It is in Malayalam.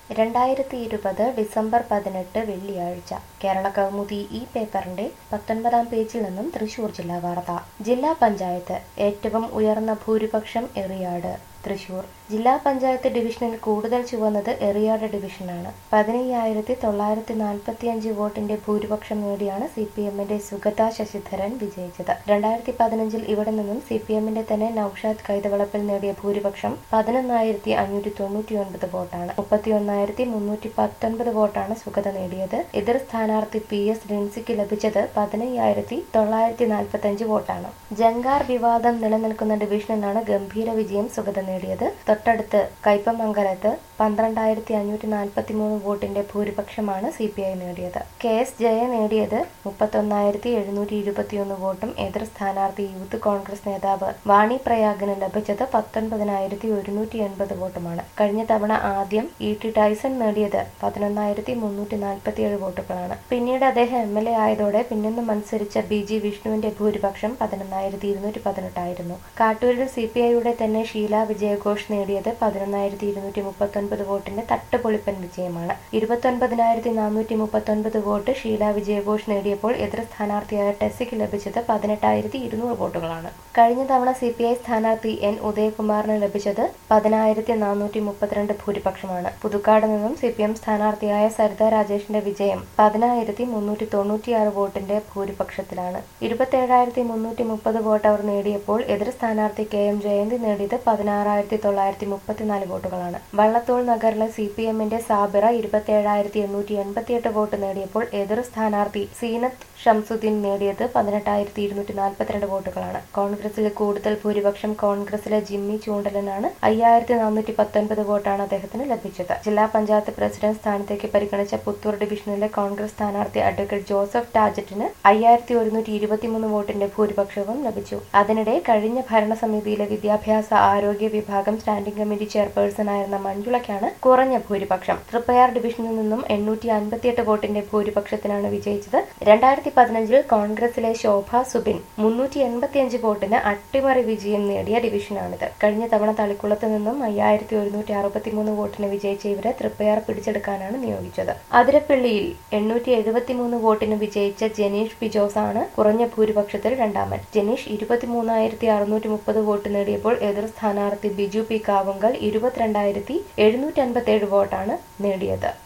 രണ്ടായിരത്തി ഇരുപത് ഡിസംബർ പതിനെട്ട് വെള്ളിയാഴ്ച കേരള കൗമുദി ഈ പേപ്പറിന്റെ പത്തൊൻപതാം പേജിൽ നിന്നും തൃശൂർ ജില്ലാ വാർത്ത ജില്ലാ പഞ്ചായത്ത് ഏറ്റവും ഉയർന്ന ഭൂരിപക്ഷം എറിയാട് തൃശൂർ ജില്ലാ പഞ്ചായത്ത് ഡിവിഷനിൽ കൂടുതൽ ചുവന്നത് എറിയാട് ഡിവിഷനാണ് പതിനയ്യായിരത്തി തൊള്ളായിരത്തി നാൽപ്പത്തിയഞ്ച് വോട്ടിന്റെ ഭൂരിപക്ഷം നേടിയാണ് സി പി എമ്മിന്റെ സുഗത ശശിധരൻ വിജയിച്ചത് രണ്ടായിരത്തി പതിനഞ്ചിൽ ഇവിടെ നിന്നും സി പി എമ്മിന്റെ തന്നെ നൌഷാദ് കൈതവളപ്പിൽ നേടിയ ഭൂരിപക്ഷം പതിനൊന്നായിരത്തി അഞ്ഞൂറ്റി തൊണ്ണൂറ്റി ഒൻപത് വോട്ടാണ് മുപ്പത്തിയൊന്നായിരത്തി മുന്നൂറ്റി പത്തൊൻപത് വോട്ടാണ് സുഗത നേടിയത് എതിർ സ്ഥാനാർത്ഥി പി എസ് ലിൻസിക്ക് ലഭിച്ചത് പതിനയ്യായിരത്തി തൊള്ളായിരത്തി നാൽപ്പത്തഞ്ച് വോട്ടാണ് ജങ്കാർ വിവാദം നിലനിൽക്കുന്ന ഡിവിഷനിലാണ് ഗംഭീര വിജയം സുഗത നേടിയത് തൊട്ടടുത്ത് കയ്പമംഗലത്ത് പന്ത്രണ്ടായിരത്തി അഞ്ഞൂറ്റി നാൽപ്പത്തി മൂന്ന് വോട്ടിന്റെ ഭൂരിപക്ഷമാണ് സി പി ഐ നേടിയത് കെ എസ് ജയ നേടിയത് മുപ്പത്തൊന്നായിരത്തി എഴുന്നൂറ്റി ഇരുപത്തിയൊന്ന് വോട്ടും എതിർ സ്ഥാനാർത്ഥി യൂത്ത് കോൺഗ്രസ് നേതാവ് വാണി പ്രയാഗിന് ലഭിച്ചത് പത്തൊൻപതിനായിരത്തി ഒരുന്നൂറ്റി എൺപത് വോട്ടുമാണ് കഴിഞ്ഞ തവണ ആദ്യം ഇ ടി ടൈസൺ നേടിയത് പതിനൊന്നായിരത്തി മുന്നൂറ്റി നാൽപ്പത്തിയേഴ് വോട്ടുകളാണ് പിന്നീട് അദ്ദേഹം എം എൽ എ ആയതോടെ പിന്നൊന്ന് മത്സരിച്ച ബി ജി വിഷ്ണുവിന്റെ ഭൂരിപക്ഷം പതിനൊന്നായിരത്തി ഇരുന്നൂറ്റി പതിനെട്ടായിരുന്നു കാട്ടൂരിൽ സി പി ഐയുടെ തന്നെ ഷീല വിജയഘോഷ് നേടിയത് പതിനൊന്നായിരത്തി ഇരുന്നൂറ്റി മുപ്പത്തൊൻപത് വോട്ടിന്റെ തട്ടുപൊളിപ്പൻ വിജയമാണ് ഇരുപത്തൊൻപതിനായിരത്തി നാനൂറ്റി മുപ്പത്തൊൻപത് വോട്ട് ഷീല വിജയഘോഷ് നേടിയപ്പോൾ എതിർ സ്ഥാനാർത്ഥിയായ ടെസ്സിക്ക് ലഭിച്ചത് പതിനെട്ടായിരത്തി ഇരുന്നൂറ് വോട്ടുകളാണ് കഴിഞ്ഞ തവണ സി പി ഐ സ്ഥാനാർത്ഥി എൻ ഉദയകുമാറിന് ലഭിച്ചത് പതിനായിരത്തി നാനൂറ്റി മുപ്പത്തിരണ്ട് ഭൂരിപക്ഷമാണ് പുതുക്കാട് നിന്നും സി പി എം സ്ഥാനാർത്ഥിയായ സരിത രാജേഷിന്റെ വിജയം പതിനായിരത്തി മുന്നൂറ്റി തൊണ്ണൂറ്റിയാറ് വോട്ടിന്റെ ഭൂരിപക്ഷത്തിലാണ് ഇരുപത്തേഴായിരത്തി മുന്നൂറ്റി മുപ്പത് വോട്ട് അവർ നേടിയപ്പോൾ എതിർ സ്ഥാനാർത്ഥി കെ എം ജയന്തി നേടിയത് പതിനാറായിരത്തി തൊള്ളായിരത്തി മുപ്പത്തിനാല് വോട്ടുകളാണ് വള്ളത്തോൾ നഗറിലെ സി പി എമ്മിന്റെ സാബിറ ഇരുപത്തിയേഴായിരത്തി എണ്ണൂറ്റി എൺപത്തിയെട്ട് വോട്ട് നേടിയപ്പോൾ എതിർ സ്ഥാനാർത്ഥി സീനത്ത് ഷംസുദ്ദീൻ നേടിയത് പതിനെട്ടായിരത്തി ഇരുന്നൂറ്റി നാൽപ്പത്തിരണ്ട് വോട്ടുകളാണ് കോൺഗ്രസിലെ കൂടുതൽ ഭൂരിപക്ഷം കോൺഗ്രസിലെ ജിമ്മി ചൂണ്ടലനാണ് അയ്യായിരത്തി നാനൂറ്റി പത്തൊൻപത് വോട്ടാണ് അദ്ദേഹത്തിന് ലഭിച്ചത് ജില്ലാ പഞ്ചായത്ത് പ്രസിഡന്റ് സ്ഥാനത്തേക്ക് പരിഗണിച്ച പുത്തൂർ ഡിവിഷനിലെ കോൺഗ്രസ് സ്ഥാനാർത്ഥി അഡ്വക്കേറ്റ് ജോസഫ് ടാജറ്റിന് അയ്യായിരത്തി ഒരുന്നൂറ്റി ഇരുപത്തിമൂന്ന് വോട്ടിന്റെ ഭൂരിപക്ഷവും ലഭിച്ചു അതിനിടെ കഴിഞ്ഞ ഭരണസമിതിയിലെ വിദ്യാഭ്യാസ ആരോഗ്യ വിഭാഗം സ്റ്റാൻഡിംഗ് കമ്മിറ്റി ചെയർപേഴ്സണായിരുന്ന മഞ്ജുളയ്ക്കാണ് കുറഞ്ഞ ഭൂരിപക്ഷം തൃപ്പയാർ ഡിവിഷനിൽ നിന്നും എണ്ണൂറ്റി അൻപത്തിയെട്ട് വോട്ടിന്റെ ഭൂരിപക്ഷത്തിനാണ് വിജയിച്ചത് രണ്ടായിരത്തി പതിനഞ്ചിൽ കോൺഗ്രസിലെ ശോഭ സുബിൻ മുന്നൂറ്റി എൺപത്തിയഞ്ച് വോട്ടിന് അട്ടിമറി വിജയം നേടിയ ഡിവിഷനാണിത് കഴിഞ്ഞ തവണ തളിക്കുളത്ത് നിന്നും അയ്യായിരത്തി ഒരുന്നൂറ്റി അറുപത്തിമൂന്ന് വോട്ടിന് വിജയിച്ച ഇവരെ തൃപ്പയാർ പിടിച്ചെടുക്കാനാണ് നിയോഗിച്ചത് അതിരപ്പള്ളിയിൽ എണ്ണൂറ്റി എഴുപത്തിമൂന്ന് വോട്ടിന് വിജയിച്ച ജനീഷ് ബിജോസ് ആണ് കുറഞ്ഞ ഭൂരിപക്ഷത്തിൽ രണ്ടാമൻ ജനീഷ് ഇരുപത്തിമൂന്നായിരത്തി അറുന്നൂറ്റി മുപ്പത് വോട്ട് നേടിയപ്പോൾ എതിർ സ്ഥാനാർത്ഥി ബിജു പി കാവുങ്കൽ ഇരുപത്തിരണ്ടായിരത്തി എഴുന്നൂറ്റി അൻപത്തി ഏഴ് വോട്ടാണ് നേടിയത്